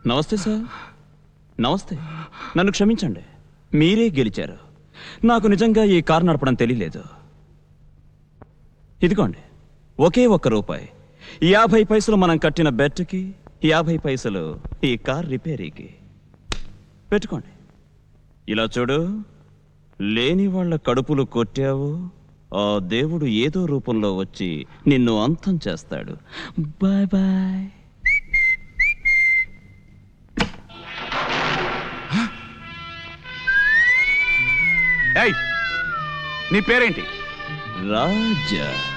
నమస్తే సార్ నమస్తే నన్ను క్షమించండి మీరే గెలిచారు నాకు నిజంగా ఈ కారు నడపడం తెలియలేదు ఇదిగోండి ఒకే ఒక్క రూపాయి యాభై పైసలు మనం కట్టిన బెట్కి యాభై పైసలు ఈ కార్ రిపేరీకి పెట్టుకోండి ఇలా చూడు లేని వాళ్ళ కడుపులు కొట్టావు ఆ దేవుడు ఏదో రూపంలో వచ్చి నిన్ను అంతం చేస్తాడు బాయ్ బాయ్ ఏయ్ నీ పేరేంటి రాజా